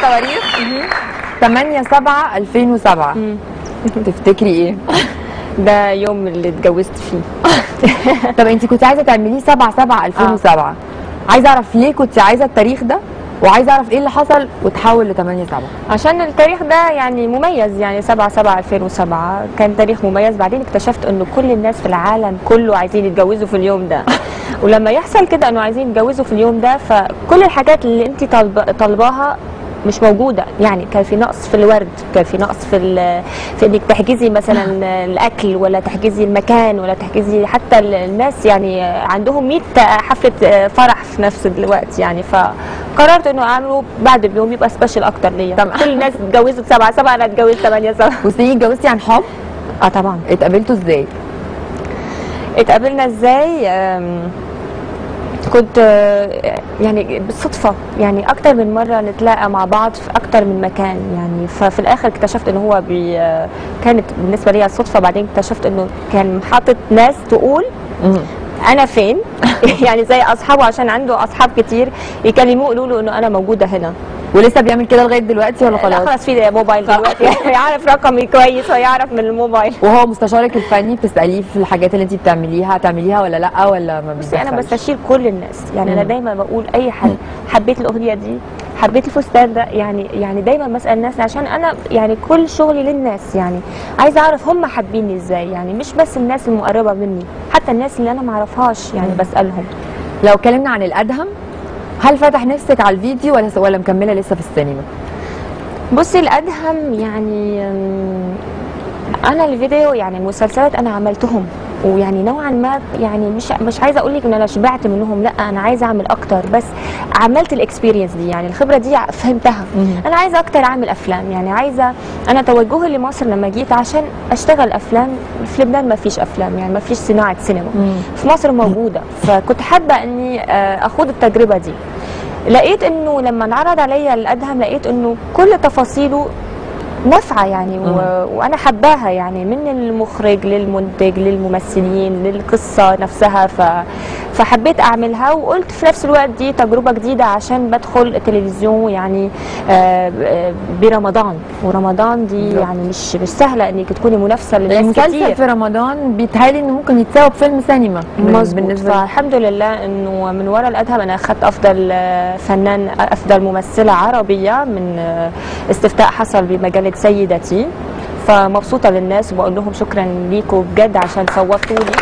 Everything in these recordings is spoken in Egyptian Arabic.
التواريخ 8 7 2007 تفتكري ايه؟ ده يوم اللي اتجوزت فيه طب انت كنت عايزه تعمليه 7 7 2007 عايزه اعرف ليه كنت عايزه التاريخ ده وعايزه اعرف ايه اللي حصل وتحول ل 8 7 عشان التاريخ ده يعني مميز يعني 7 7 2007 كان تاريخ مميز بعدين اكتشفت انه كل الناس في العالم كله عايزين يتجوزوا في اليوم ده ولما يحصل كده انه عايزين يتجوزوا في اليوم ده فكل الحاجات اللي انت طالبه طالباها مش موجوده يعني كان في نقص في الورد كان في نقص في ال- في انك تحجزي مثلا الاكل ولا تحجزي المكان ولا تحجزي حتى ال- الناس يعني عندهم 100 حفله فرح في نفس الوقت يعني فقررت انه اعمله بعد اليوم يبقى سبيشال اكتر ليا طبعا. كل الناس اتجوزت سبعة سبعة انا اتجوزت ثمانية سبعة وسنين اتجوزتي عن حب اه طبعا اتقابلتوا ازاي؟ اتقابلنا ازاي أم، كنت آه، يعني بالصدفة يعني أكتر من مرة نتلاقى مع بعض في أكتر من مكان يعني ففي الآخر اكتشفت إن هو بي آه، كانت بالنسبة لي صدفة بعدين اكتشفت إنه كان حاطط ناس تقول أنا فين يعني زي أصحابه عشان عنده أصحاب كتير يكلموه يقولوا له إنه أنا موجودة هنا ولسه بيعمل كده لغايه دلوقتي ولا لا خلاص؟ خلاص في موبايل دلوقتي يعرف رقمي كويس ويعرف من الموبايل وهو مستشارك الفني بتساليه في الحاجات اللي انت بتعمليها هتعمليها ولا لا ولا ما بس انا بيدخلش؟ بستشير كل الناس يعني انا مم. دايما بقول اي حد حبيت الاغنيه دي حبيت الفستان ده يعني يعني دايما بسال الناس عشان انا يعني كل شغلي للناس يعني عايزه اعرف هم حابيني ازاي يعني مش بس الناس المقربه مني حتى الناس اللي انا ما اعرفهاش يعني بسالهم لو اتكلمنا عن الادهم هل فتح نفسك على الفيديو ولا ولا مكمله لسه في السينما؟ بصي الادهم يعني أم، انا الفيديو يعني المسلسلات انا عملتهم ويعني نوعا ما يعني مش مش عايزه اقول لك ان انا شبعت منهم لا انا عايزه اعمل اكتر بس عملت الاكسبيرينس دي يعني الخبره دي فهمتها مم. انا عايزه اكتر اعمل افلام يعني عايزه انا توجهي لمصر لما جيت عشان اشتغل افلام في لبنان ما فيش افلام يعني ما فيش صناعه سينما مم. في مصر موجوده فكنت حابه اني آه، اخوض التجربه دي لقيت انه لما انعرض عليا الادهم لقيت انه كل تفاصيله نافعه يعني و... وانا حباها يعني من المخرج للمنتج للممثلين للقصه نفسها ف... فحبيت اعملها وقلت في نفس الوقت دي تجربه جديده عشان بدخل التلفزيون يعني آه، آه، برمضان ورمضان دي بالظبط. يعني مش مش سهله انك تكوني منافسه لناس المسلسل كتير في رمضان بيتهيألي انه ممكن يتساوى بفيلم سينما مظبوط بالنسبه لي. فالحمد لله انه من وراء الادهم انا اخذت افضل آه، فنان افضل ممثله عربيه من آه، استفتاء حصل بمجله سيدتي فمبسوطه للناس وبقول لهم شكرا ليكم بجد عشان صوتوا لي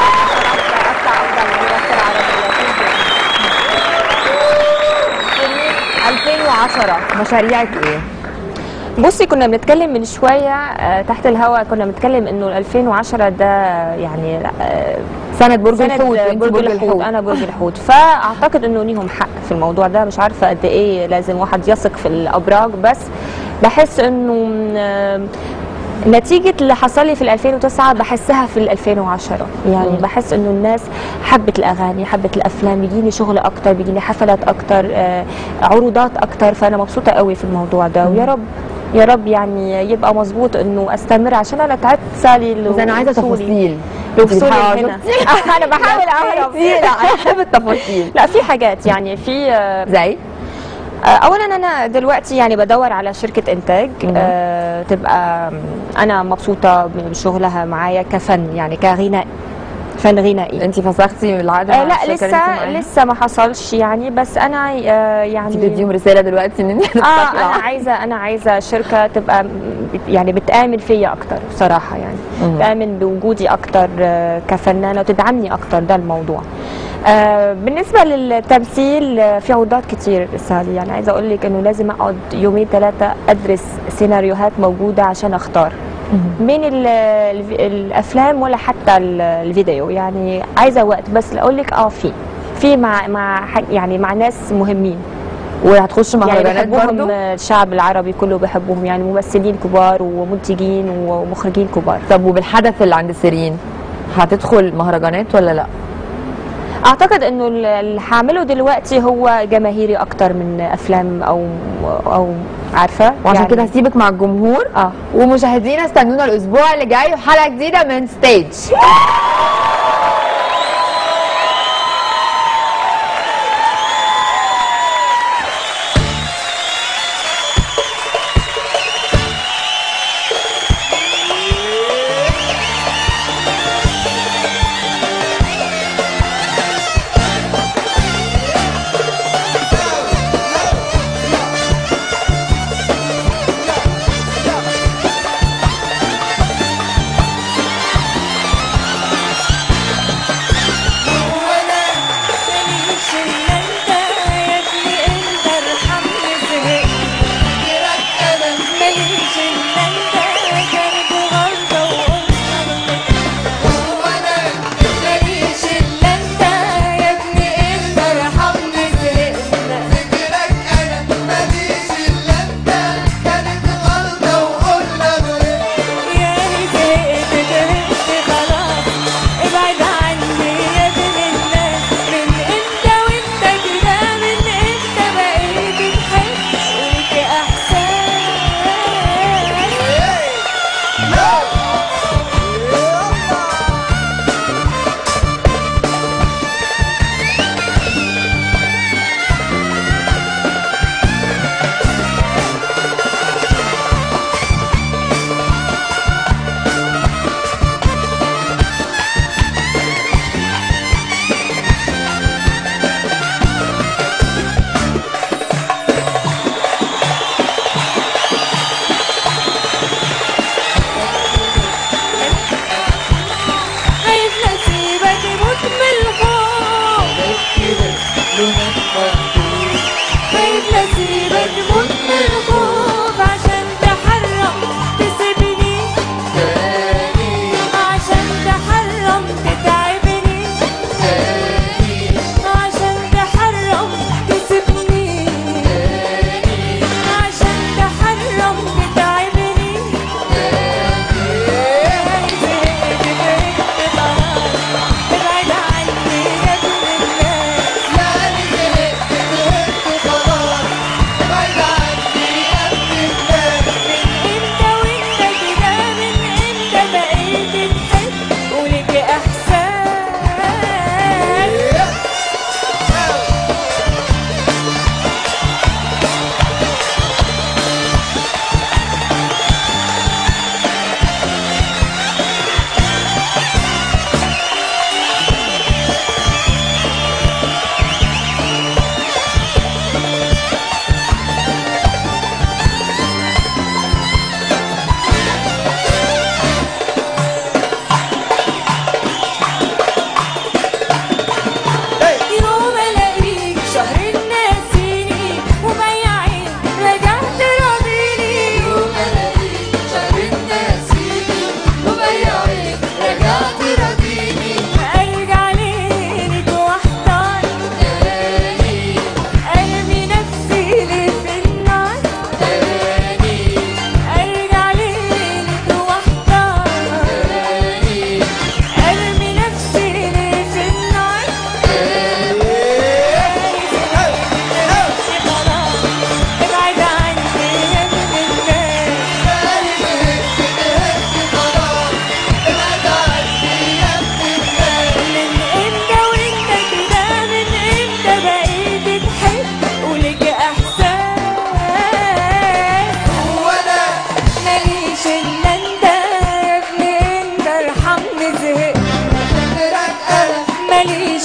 2010 مشاريعك ايه؟ بصي كنا بنتكلم من شويه آه، تحت الهواء كنا بنتكلم انه 2010 ده يعني آه، سنة برج سنة الحوت وانت برج الحوت انا برج الحوت فاعتقد انه ليهم حق في الموضوع ده مش عارفه قد ايه لازم واحد يثق في الابراج بس بحس انه آم، نتيجة اللي حصل لي في ال 2009 بحسها في ال 2010 يعني مم. بحس انه الناس حبت الاغاني حبت الافلام بيجيني شغل اكتر بيجيني حفلات اكتر آه، عروضات اكتر فانا مبسوطة قوي في الموضوع ده ويا رب يا رب يعني يبقى مظبوط انه استمر عشان انا تعبت سالي بس انا عايزه تفاصيل لوصولي بتحاول- هنا انا بحاول اهرب لا انا بحب التفاصيل لا في حاجات يعني في آه، زي آه، اولا انا دلوقتي يعني بدور على شركه انتاج مم. آه، تبقى آم، انا مبسوطه بشغلها معايا كفن يعني كغناء فن غنائي انت فسختي العقد آه مع لا الشركة اللي انت لسه معاها؟ لسه ما حصلش يعني بس انا آه، يعني انت بتديهم رساله دلوقتي ان انت اه هتفتحي انا العقد. عايزه انا عايزه شركه تبقى م- بت- يعني بتامن فيا اكتر بصراحه يعني مم. تامن بوجودي اكتر آه، كفنانه وتدعمني اكتر ده الموضوع آه، بالنسبه للتمثيل آه، في عروضات كتير سالي يعني عايزه اقول لك انه لازم اقعد يومين ثلاثه ادرس سيناريوهات موجوده عشان اختار من ال- الف- الافلام ولا حتى ال- الفيديو يعني عايزه وقت بس اقول لك اه في في مع مع ح- يعني مع ناس مهمين وهتخش يعني مهرجانات بحبهم برضو الشعب العربي كله بيحبهم يعني ممثلين كبار ومنتجين ومخرجين كبار طب وبالحدث اللي عند سيرين هتدخل مهرجانات ولا لا؟ اعتقد انه ال- اللي هعمله دلوقتي هو جماهيري اكتر من افلام او او عارفه وعشان كده هسيبك مع الجمهور اه ومشاهدينا استنونا الاسبوع اللي جاي وحلقه جديده من ستيج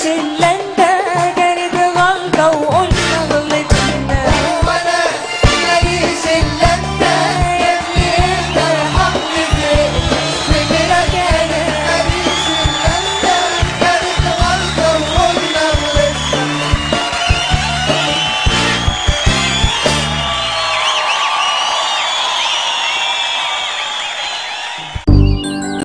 اللي